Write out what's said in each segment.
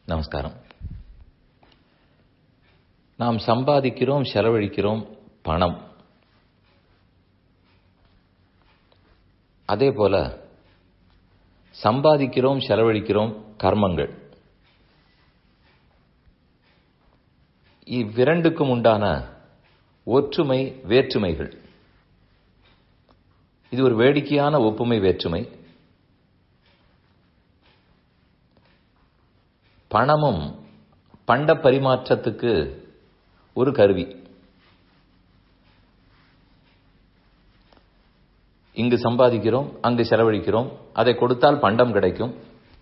நமஸ்காரம் நாம் சம்பாதிக்கிறோம் செலவழிக்கிறோம் பணம் அதே போல சம்பாதிக்கிறோம் செலவழிக்கிறோம் கர்மங்கள் இவ்விரண்டுக்கும் உண்டான ஒற்றுமை வேற்றுமைகள் இது ஒரு வேடிக்கையான ஒப்புமை வேற்றுமை பணமும் பண்ட பரிமாற்றத்துக்கு ஒரு கருவி இங்கு சம்பாதிக்கிறோம் அங்கு செலவழிக்கிறோம் அதை கொடுத்தால் பண்டம் கிடைக்கும்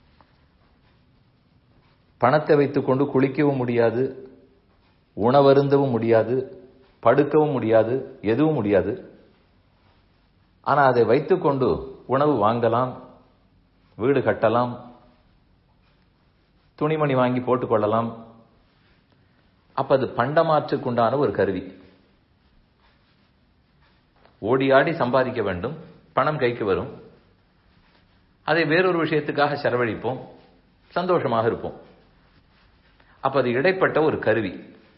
பணத்தை வைத்துக்கொண்டு குளிக்கவும் முடியாது உணவருந்தவும் முடியாது படுக்கவும் முடியாது எதுவும் முடியாது ஆனால் அதை வைத்துக்கொண்டு உணவு வாங்கலாம் வீடு கட்டலாம் துணிமணி வாங்கி போட்டுக்கொள்ளலாம் அப்ப அது பண்டமாற்றுக்குண்டான ஒரு கருவி ஓடி ஆடி சம்பாதிக்க வேண்டும் பணம் கைக்கு வரும் அதை வேறொரு விஷயத்துக்காக செலவழிப்போம் சந்தோஷமாக இருப்போம் அப்ப அது இடைப்பட்ட ஒரு கருவி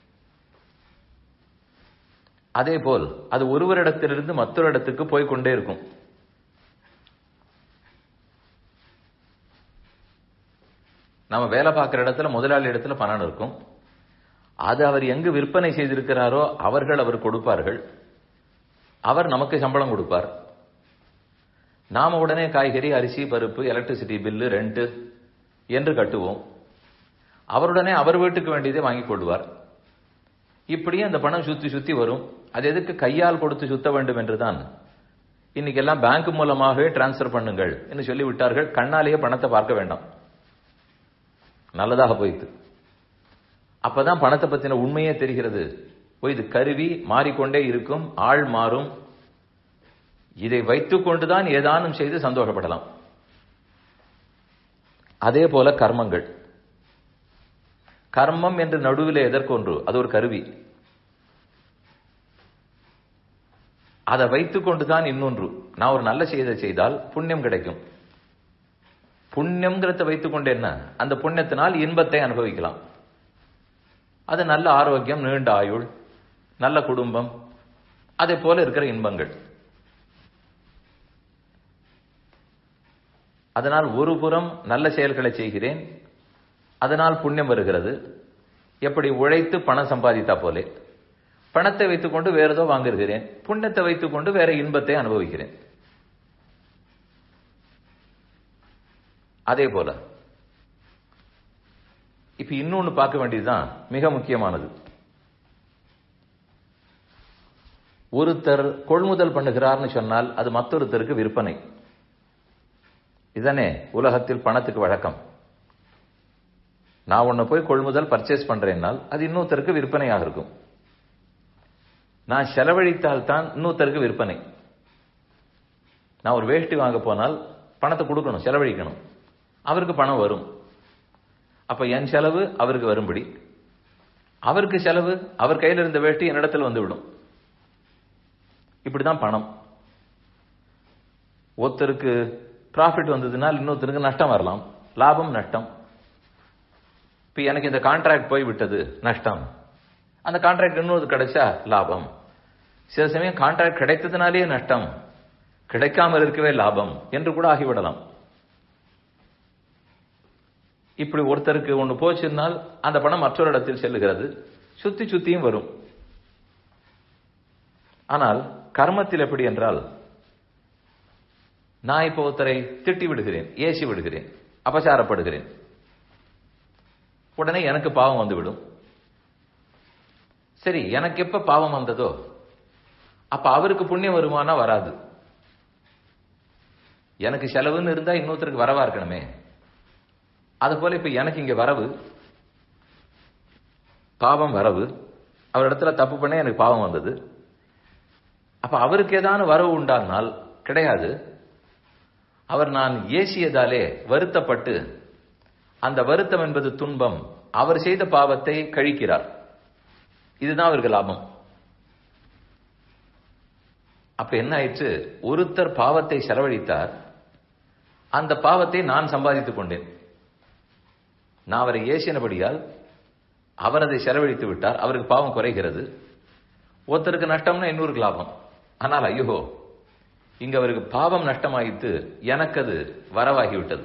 அதே போல் அது ஒருவரிடத்திலிருந்து மற்றொரு இடத்துக்கு போய்கொண்டே இருக்கும் நம்ம வேலை பார்க்குற இடத்துல முதலாளி இடத்துல பணம் இருக்கும் அது அவர் எங்கு விற்பனை செய்திருக்கிறாரோ அவர்கள் அவர் கொடுப்பார்கள் அவர் நமக்கு சம்பளம் கொடுப்பார் நாம உடனே காய்கறி அரிசி பருப்பு எலக்ட்ரிசிட்டி பில்லு ரெண்ட் என்று கட்டுவோம் அவருடனே அவர் வீட்டுக்கு வேண்டியதை வாங்கி கொள்வார் இப்படியே அந்த பணம் சுத்தி சுத்தி வரும் அது எதுக்கு கையால் கொடுத்து சுத்த வேண்டும் என்றுதான் இன்னைக்கு எல்லாம் பேங்க் மூலமாகவே டிரான்ஸ்பர் பண்ணுங்கள் என்று சொல்லி விட்டார்கள் கண்ணாலேயே பணத்தை பார்க்க வேண்டாம் நல்லதாக போயிட்டு அப்பதான் பணத்தை பத்தின உண்மையே தெரிகிறது ஓ இது கருவி மாறிக்கொண்டே இருக்கும் ஆள் மாறும் இதை வைத்துக் கொண்டுதான் ஏதானும் செய்து சந்தோஷப்படலாம் அதே போல கர்மங்கள் கர்மம் என்று நடுவில் எதற்கொன்று அது ஒரு கருவி அதை வைத்துக் கொண்டுதான் இன்னொன்று நான் ஒரு நல்ல செய்தை செய்தால் புண்ணியம் கிடைக்கும் புண்ணியம்ங்கிறத வைத்துக்கொண்டு என்ன அந்த புண்ணியத்தினால் இன்பத்தை அனுபவிக்கலாம் அது நல்ல ஆரோக்கியம் நீண்ட ஆயுள் நல்ல குடும்பம் அதே போல இருக்கிற இன்பங்கள் அதனால் ஒரு புறம் நல்ல செயல்களை செய்கிறேன் அதனால் புண்ணியம் வருகிறது எப்படி உழைத்து பணம் சம்பாதித்தா போலே பணத்தை வைத்துக்கொண்டு வேற ஏதோ வாங்குகிறேன் புண்ணியத்தை வைத்துக்கொண்டு வேற இன்பத்தை அனுபவிக்கிறேன் அதே போல இப்ப இன்னொன்னு பார்க்க வேண்டியதுதான் மிக முக்கியமானது ஒருத்தர் கொள்முதல் பண்ணுகிறார்னு சொன்னால் அது மற்றொருத்தருக்கு விற்பனை இதனே உலகத்தில் பணத்துக்கு வழக்கம் நான் உன்னை போய் கொள்முதல் பர்ச்சேஸ் பண்றேன்னால் அது இன்னொருத்தருக்கு விற்பனையாக இருக்கும் நான் செலவழித்தால் தான் இன்னொருத்தருக்கு விற்பனை நான் ஒரு வேஷ்டி வாங்க போனால் பணத்தை கொடுக்கணும் செலவழிக்கணும் அவருக்கு பணம் வரும் அப்ப என் செலவு அவருக்கு வரும்படி அவருக்கு செலவு அவர் கையில் இருந்த வேட்டி என்னிடத்தில் வந்து விடும் இப்படிதான் பணம் ஒருத்தருக்கு ப்ராஃபிட் வந்ததுனால் இன்னொருத்தருக்கு நஷ்டம் வரலாம் லாபம் நஷ்டம் இப்ப எனக்கு இந்த கான்ட்ராக்ட் போய் விட்டது நஷ்டம் அந்த கான்ட்ராக்ட் இன்னொரு கிடைச்சா லாபம் சில சமயம் கான்ட்ராக்ட் கிடைத்ததுனாலேயே நஷ்டம் கிடைக்காமல் இருக்கவே லாபம் என்று கூட ஆகிவிடலாம் இப்படி ஒருத்தருக்கு ஒன்று போச்சுன்னால் அந்த பணம் மற்றொரு இடத்தில் செல்லுகிறது சுத்தி சுத்தியும் வரும் ஆனால் கர்மத்தில் எப்படி என்றால் நான் இப்போ ஒருத்தரை திட்டி விடுகிறேன் ஏசி விடுகிறேன் அபசாரப்படுகிறேன் உடனே எனக்கு பாவம் வந்துவிடும் சரி எனக்கு எப்ப பாவம் வந்ததோ அப்ப அவருக்கு புண்ணியம் வருமானா வராது எனக்கு செலவுன்னு இருந்தா இன்னொருத்தருக்கு வரவா இருக்கணுமே அது போல இப்ப எனக்கு இங்க வரவு பாவம் வரவு அவர் இடத்துல தப்பு பண்ண எனக்கு பாவம் வந்தது அப்ப அவருக்கு ஏதான வரவு உண்டானால் கிடையாது அவர் நான் ஏசியதாலே வருத்தப்பட்டு அந்த வருத்தம் என்பது துன்பம் அவர் செய்த பாவத்தை கழிக்கிறார் இதுதான் அவருக்கு லாபம் அப்ப என்ன ஆயிடுச்சு ஒருத்தர் பாவத்தை செலவழித்தார் அந்த பாவத்தை நான் சம்பாதித்துக் கொண்டேன் நான் அவரை ஏசினபடியால் அவர் அதை செலவழித்து விட்டார் அவருக்கு பாவம் குறைகிறது ஒருத்தருக்கு நஷ்டம்னா இன்னொருக்கு லாபம் ஆனால் ஐயோ இங்க அவருக்கு பாவம் நஷ்டமாயிட்டு எனக்கு அது வரவாகிவிட்டது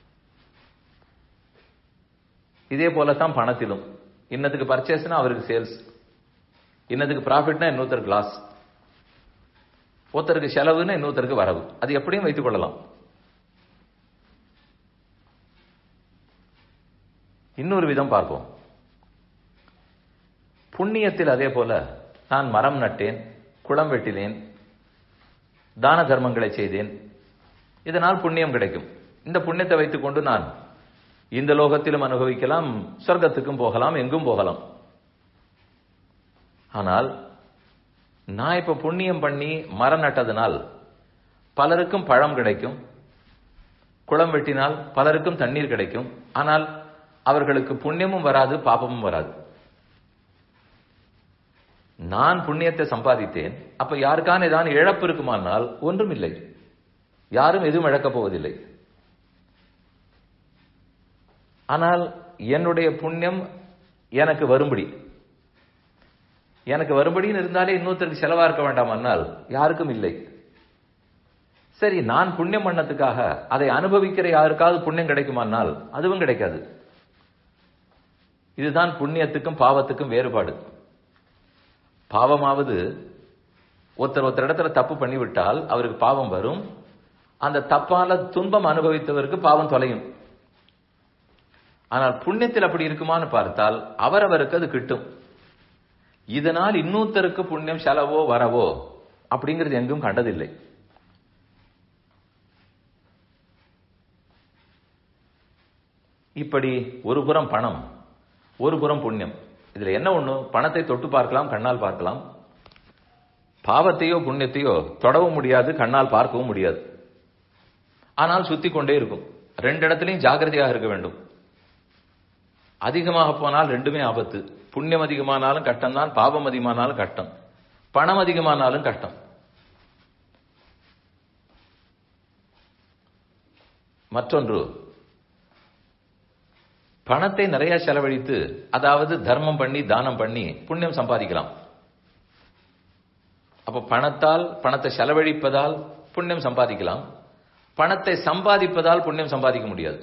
இதே போலத்தான் பணத்திலும் இன்னத்துக்கு பர்ச்சேஸ்னா அவருக்கு சேல்ஸ் இன்னத்துக்கு ப்ராஃபிட்னா இன்னொருத்தருக்கு லாஸ் ஒருத்தருக்கு செலவுன்னு இன்னொருத்தருக்கு வரவு அது எப்படியும் வைத்துக் கொள்ளலாம் இன்னொரு விதம் பார்ப்போம் புண்ணியத்தில் அதே போல நான் மரம் நட்டேன் குளம் வெட்டினேன் தான தர்மங்களை செய்தேன் இதனால் புண்ணியம் கிடைக்கும் இந்த புண்ணியத்தை வைத்துக் கொண்டு நான் இந்த லோகத்திலும் அனுபவிக்கலாம் சொர்க்கத்துக்கும் போகலாம் எங்கும் போகலாம் ஆனால் நான் இப்ப புண்ணியம் பண்ணி மரம் நட்டதனால் பலருக்கும் பழம் கிடைக்கும் குளம் வெட்டினால் பலருக்கும் தண்ணீர் கிடைக்கும் ஆனால் அவர்களுக்கு புண்ணியமும் வராது பாபமும் வராது நான் புண்ணியத்தை சம்பாதித்தேன் அப்ப யாருக்கான ஏதாவது இழப்பு இருக்குமானால் ஒன்றும் இல்லை யாரும் எதுவும் இழக்கப் போவதில்லை ஆனால் என்னுடைய புண்ணியம் எனக்கு வரும்படி எனக்கு வரும்படின்னு இருந்தாலே இன்னொருத்தருக்கு செலவா இருக்க வேண்டாமானால் யாருக்கும் இல்லை சரி நான் புண்ணியம் பண்ணதுக்காக அதை அனுபவிக்கிற யாருக்காவது புண்ணியம் கிடைக்குமானால் அதுவும் கிடைக்காது இதுதான் புண்ணியத்துக்கும் பாவத்துக்கும் வேறுபாடு பாவமாவது ஒருத்தர் ஒருத்தர் இடத்துல தப்பு பண்ணிவிட்டால் அவருக்கு பாவம் வரும் அந்த தப்பால துன்பம் அனுபவித்தவருக்கு பாவம் தொலையும் ஆனால் புண்ணியத்தில் அப்படி இருக்குமான்னு பார்த்தால் அவரவருக்கு அது கிட்டும் இதனால் இன்னொருத்தருக்கு புண்ணியம் செலவோ வரவோ அப்படிங்கிறது எங்கும் கண்டதில்லை இப்படி ஒரு புறம் பணம் ஒரு புறம் புண்ணியம் இதுல என்ன ஒண்ணு பணத்தை தொட்டு பார்க்கலாம் கண்ணால் பார்க்கலாம் பாவத்தையோ புண்ணியத்தையோ தொடவும் முடியாது கண்ணால் பார்க்கவும் முடியாது ஆனால் சுத்தி கொண்டே இருக்கும் ரெண்டு இடத்துலையும் ஜாகிரதையாக இருக்க வேண்டும் அதிகமாக போனால் ரெண்டுமே ஆபத்து புண்ணியம் அதிகமானாலும் கஷ்டம் தான் பாவம் அதிகமானாலும் கஷ்டம் பணம் அதிகமானாலும் கஷ்டம் மற்றொன்று பணத்தை நிறைய செலவழித்து அதாவது தர்மம் பண்ணி தானம் பண்ணி புண்ணியம் சம்பாதிக்கலாம் அப்ப பணத்தால் பணத்தை செலவழிப்பதால் புண்ணியம் சம்பாதிக்கலாம் பணத்தை சம்பாதிப்பதால் புண்ணியம் சம்பாதிக்க முடியாது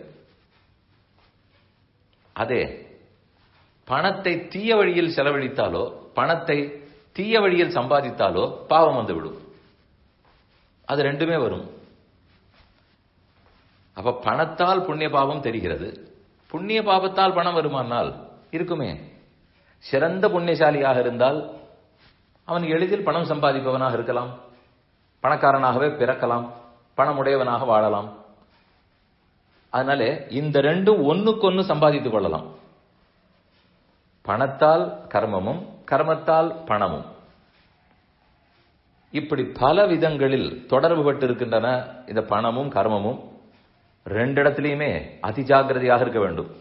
அதே பணத்தை தீய வழியில் செலவழித்தாலோ பணத்தை தீய வழியில் சம்பாதித்தாலோ பாவம் வந்துவிடும் அது ரெண்டுமே வரும் அப்ப பணத்தால் புண்ணிய பாவம் தெரிகிறது புண்ணிய பாவத்தால் பணம் வருமானால் இருக்குமே சிறந்த புண்ணியசாலியாக இருந்தால் அவன் எளிதில் பணம் சம்பாதிப்பவனாக இருக்கலாம் பணக்காரனாகவே பிறக்கலாம் பணமுடையவனாக வாழலாம் அதனால இந்த ரெண்டும் ஒண்ணுக்கொன்னு சம்பாதித்துக் கொள்ளலாம் பணத்தால் கர்மமும் கர்மத்தால் பணமும் இப்படி பல விதங்களில் தொடர்பு பட்டிருக்கின்றன இந்த பணமும் கர்மமும் ரெண்டு இடத்திலையுமே அதி ஜாகிரதையாக இருக்க வேண்டும்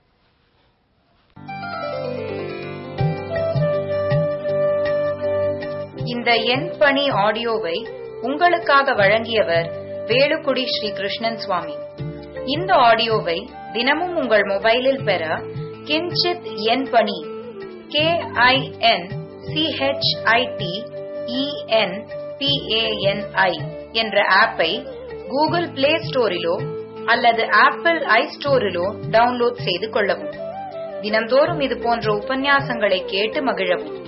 இந்த எண் பணி ஆடியோவை உங்களுக்காக வழங்கியவர் வேலுக்குடி ஸ்ரீ கிருஷ்ணன் சுவாமி இந்த ஆடியோவை தினமும் உங்கள் மொபைலில் பெற கிஞ்சித் எண் பணி கே ஐ என் சிஹெச்ஐடி இஎன் பிஏஎன்ஐ என்ற ஆப்பை கூகுள் பிளே ஸ்டோரிலோ அல்லது ஆப்பிள் ஐ ஸ்டோரிலோ டவுன்லோட் செய்து கொள்ளவும் தினந்தோறும் இது போன்ற உபன்யாசங்களை கேட்டு மகிழவும்